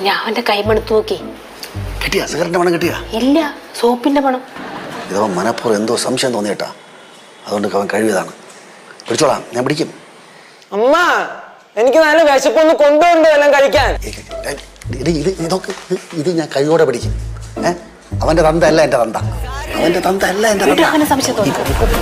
ഞാൻ അവന്റെ കൈമടുത്ത് നോക്കി കിട്ടിയാ സിഗരറ്റിന്റെ മണം കിട്ടിയാ ഇല്ല സോപ്പിന്റെ മണം ഇതവൻ മനപ്പുറം എന്തോ സംശയം തോന്നിയിട്ടാ അതുകൊണ്ട് അവൻ കഴിവിയതാണ് പിടിച്ചോളാം ഞാൻ പിടിക്കും അമ്മ എനിക്ക് നല്ല വിശപ്പൊന്ന് കൊണ്ടുപോണ്ട് എല്ലാം കഴിക്കാൻ ഇത് ഇത് ഇതൊക്കെ ഇത് ഇത് ഞാൻ കൈയോടെ പിടിക്കും ഏ അവന്റെ തന്ത അല്ല എന്റെ തന്ത അവന്റെ തന്ത അല്ല എന്റെ വീട്ടിൽ തന്ത അങ്ങനെ സംശയം തോന്നി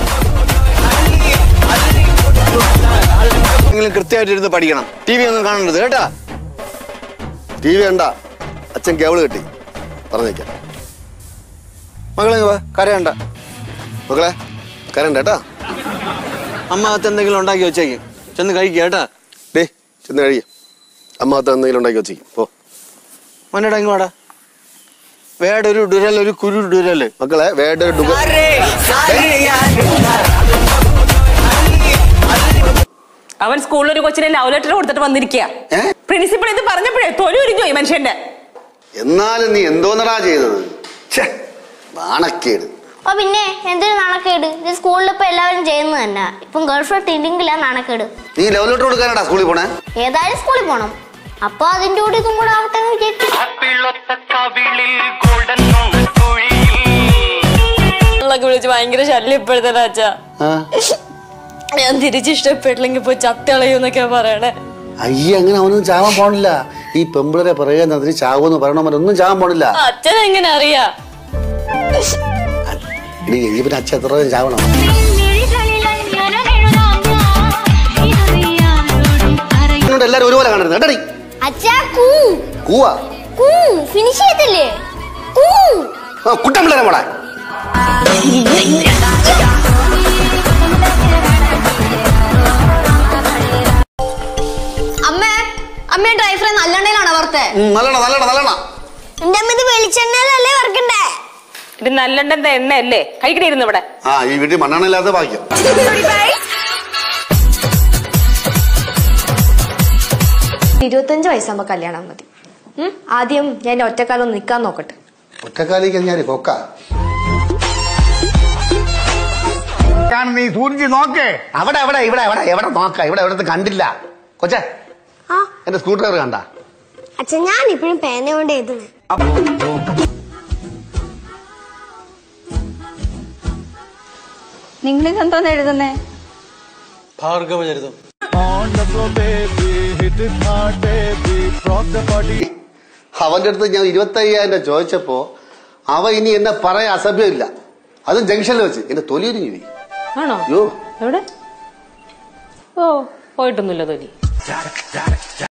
നിങ്ങൾ കൃത്യമായിട്ട് ഇരുന്ന് പഠിക്കണം ടി വി ഒന്നും കാണരുത് കേട്ടാ ടി വി കണ്ട അച്ഛൻ കേബിൾ കിട്ടി പറഞ്ഞേക്കാം മകളെ ഇങ്ങ് വാ, കരയണ്ട മക്കളെ കരണ്ട കേട്ടാ അമ്മ അകത്ത് എന്തെങ്കിലും ഉണ്ടാക്കി വെച്ചേക്ക് ചെന്ന് കഴിക്കുക കേട്ടാ ഡേ ചെന്ന് കഴിയും അമ്മ അകത്ത് എന്തെങ്കിലും ഉണ്ടാക്കി വെച്ചേക്കും പോ മന്നടാ ഇങ്ങ് വാടാ വേടൊരു ഡുരൽ ഒരു കുരു ഡുരല് മക്കളെ വേണ്ട ഒരു ഡുഗ അവൻ സ്കൂളിൽ ഒരു കൊച്ചിനെ ലവ് ലെറ്റർ കൊടുത്തിട്ട് വന്നിരിക്കുക ഏ? പ്രിൻസിപ്പൾ ഇത് പറഞ്ഞപ്പോഴേ തൊലി ഉരിഞ്ഞു ഈ മനുഷ്യന്റെ എന്നാലും നീ എന്തോന്നടാ ചെയ്തത് ഛേ, നാണക്കേട് ഓ പിന്നെ എന്തൊരു നാണക്കേട് ഇത് സ്കൂളിൽ ഇപ്പൊ എല്ലാവരും ചെയ്യുന്നത് തന്നെ ഇപ്പം ഗേൾ ഫ്രണ്ട് ഇല്ലെങ്കിലാ നാണക്കേട് നീ ലവ് ലെറ്റർ കൊടുക്കാനാടാ സ്കൂളിൽ പോണേ ഏതായാലും സ്കൂളിൽ പോണം അപ്പൊ അതിന്റെ കൂടെ ഇതും കൂടെ ആവട്ടെ എന്ന് വിചാരിച്ചു വിളിച്ച് ഭയങ്കര ശല്യം ഇപ്പോഴത്തെ അച്ഛാ ഞാൻ തിരിച്ചിഷ്ടപ്പെട്ടില്ലെങ്കിൽ പോയി ചത്തളയൂന്നൊക്കെയാ പറയണേ അയ്യ അങ്ങനെ അവനൊന്നും ചാവാൻ പോണില്ല ഈ പെമ്പിളരെ പറയുന്ന അതിന് ചാവെന്ന് പറയണ ഒന്നും ചാവാൻ പോണില്ല അച്ഛൻ എങ്ങനെ അറിയാ ഇനി ഈ പിന്നെ അച്ഛൻ എത്ര ചാവണം എന്നോട് എല്ലാരും ഒരുപോലെ കാണരുത് കേട്ടടി അച്ഛാ കൂ കൂവാ കൂ ഫിനിഷ് ചെയ്തില്ലേ കൂ ആ, കുട്ടൻ പിള്ളേരെ മോളെ അമ്മ അമ്മ ഡ്രൈ ഫ്രൈ നല്ലെണ്ണയിലാണോ വറുത്തെ ഉം, നല്ലണ നല്ലണ നല്ലണ എന്റെ അമ്മ ഇത് വെളിച്ചെണ്ണയിലല്ലേ വറുക്കണ്ടേ ഇത് നല്ലെണ്ണന്റെ എണ്ണ അല്ലേ കഴിക്കണിരുന്നു ഇവിടെ ആ ഈ വീട്ടിൽ മണ്ണെണ്ണയില്ലാത്ത ഭാഗ്യം ഇരുപത്തഞ്ച് വയസ്സാകുമ്പോ കല്യാണം മതി ഉം? ആദ്യം ഞാൻ ഒറ്റക്കാലം നിൽക്കാൻ നോക്കട്ടെ ഒറ്റക്കാലിക്ക് ഞാൻ കൊക്ക നീ സൂര്യ നോക്കേ അവിടെ അവിടെ ഇവിടെ എവിടെ എവിടെ നോക്ക ഇവിടെ എവിടെ കണ്ടില്ല കൊച്ചേ ആ എന്റെ സ്ക്രൂ ഡ്രൈവർ കണ്ട അച്ഛൻ ഞാൻ ഇപ്പോഴും പേന കൊണ്ട് എഴുതുന്നത് നിങ്ങൾ ഇതെന്തോന്ന് എഴുതുന്നേ ഭാർഗവചരിതം അവന്റെ അടുത്ത് ഞാൻ ഇരുപത്തി അയ്യായിരം രൂപ ചോദിച്ചപ്പോ അവ ഇനി എന്നെ പറയാൻ അസഭ്യമില്ല അതും ജംഗ്ഷനിൽ വെച്ച് എന്റെ തൊലിയുരിഞ്ഞു പോയി ആണോ അയ്യോ എവിടെ ഓ പോയിട്ടൊന്നുമില്ല തൊലി